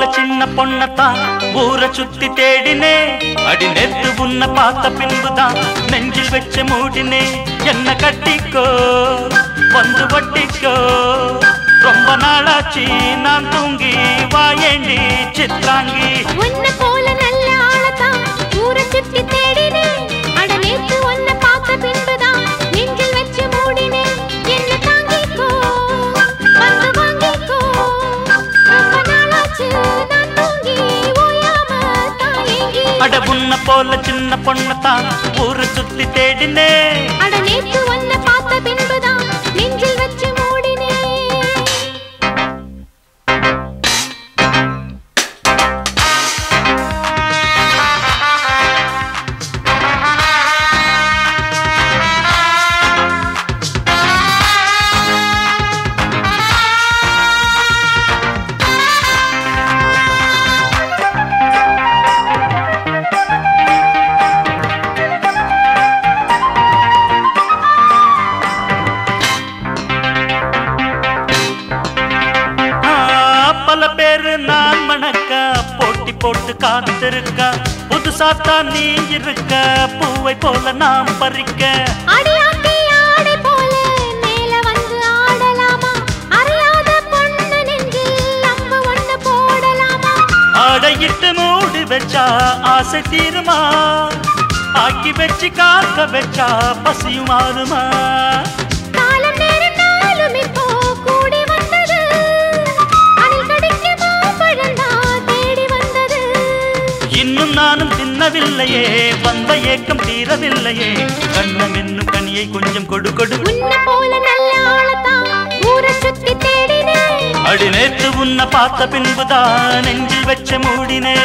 சின்ன பொண்ணத்தான் ஊரை சுத்தி தேடினே அடி நேத்து உன்னை பார்த்த பின்புதான் நெஞ்சில் வச்ச மூடினே என்ன கட்டிக்கோ வந்து வட்டிக்கோ ரொம்ப நாளாச்சு நான் தூங்கி வாயேண்டி சித்ராங்கி உன்னை போல நல்ல ஆளத்தான் ஊரை சுத்தி தேடினேன் அட நேத்து உன்னை பார்த்த பின்புதான் நெஞ்சில் வச்சு மூடினேன் என்ன தாங்கிக்கோ வந்து வாங்கிக்கோ ரொம்ப நாளாச்சு நான் தூங்கி ஓயாம தாயேங்கி அட உன்னை போல சின்ன பொண்ணத்தான் ஊரை சுத்தி தேடினே அட நேத்து உன்னை பார்த்த பின்புதான் நெஞ்சில் வச்சு மூடினேன் ஆ, பல பேரு நான் மணக்க போட்டி போட்டு காத்திருக்க புதுசாத்தான் நீ இருக்க பூவை போல நாம் பறிக்க அடியாத்தி ஆடை போல மேல வந்து ஆடலாமா அறியாத பொண்ணு நெஞ்சில் அம்பு ஒண்ணு போடலாமா ஆடையிட்டு மூடி வச்சா ஆசை தீருமா ஆக்கி வச்சு காக்க வச்சா பசியும் ஆறுமா காலம் நேரம் நாளும் இப்போ கூடி வந்தது அணில் கடிக்க மாம்பழந்தா தேடி வந்தது இன்னும் நானும் தின்னவில்லையே வந்த ஏக்கம் தீரவில்லையே கண்ணம் என்னும் கனியை கொஞ்சம் கொடு கொடு உன்னை போல நல்ல ஆளத்தான் ஊரை சுத்தி தேடினேன் அடி நேத்து உன்னை பார்த்த பின்புதான் நெஞ்சில் வச்ச மூடினே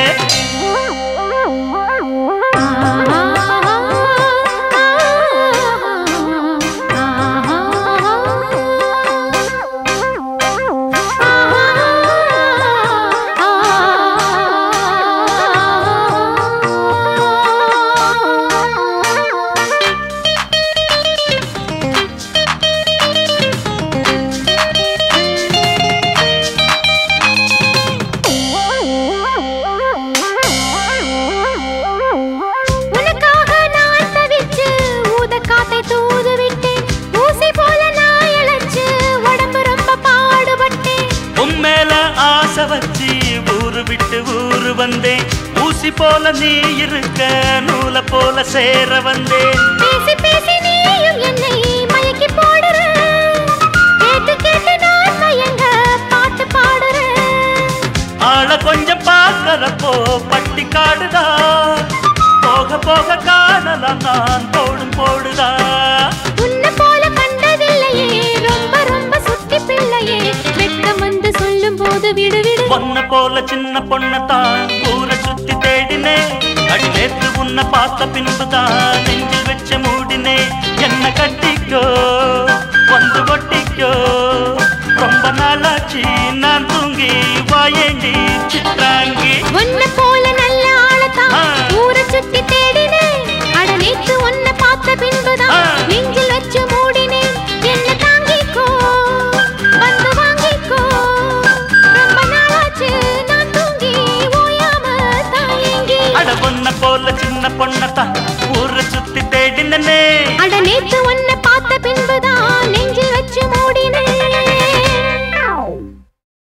உனக்காக நான் தவிச்சு ஊதக்காத்தை தூது விட்டேன் ஊசி போல நான் இழைச்சு உடம்பு ரொம்ப பாடுபட்டேன் உம்மேல ஆசை வச்சு ஊரு விட்டு ஊரு வந்தேன் ஊசி போல நீ இருக்க நூலை போல சேர வந்தேன் பேசி பேசி நீயும் என்னை மயக்கி போடுற கேட்டு கேட்டு நான் மயங்க பாட்டு பாடுறேன் ஆள கொஞ்சம் பார்க்கறப்போ பட்டி காடுதா போக போக காணலாம் நான் போடும் போடுதா உன்னை போல கண்டதில்லையே ரொம்ப ரொம்ப சுத்தி பிள்ளையே வெட்கம் வந்து சொல்லும் போது விடு விடு பொண்ண போல சின்ன பொண்ணத்தான் ஊரை சுத்தி தேடினே அடி நேத்து உன்னை பார்த்த பின்புதான் நெஞ்சில் வச்ச மூடினே என்ன கட்டிக்கோ வந்து ஒட்டிக்கோ ரொம்ப நாளாச்சு நான் தூங்கி வாயேண்டி சித்ராங்கி உன்னை போல நல்ல ஆளத்தான் ஆ. ஊரை சுத்தி தேடினேன் அட நேத்து உன்னை பார்த்த பின்புதான் ஆ. நெஞ்சில் வச்சு மூடினேன் என்ன தாங்கிக்கோ வந்து வாங்கிக்கோ ரொம்ப நாளாச்சு நான் தூங்கி ஓயாம தாயேங்கி அட பொண்ண போல சின்ன பொண்ணத்தான் ஊரை சுத்தி தேடினே அட நேத்து உன்னை பார்த்த பின்பு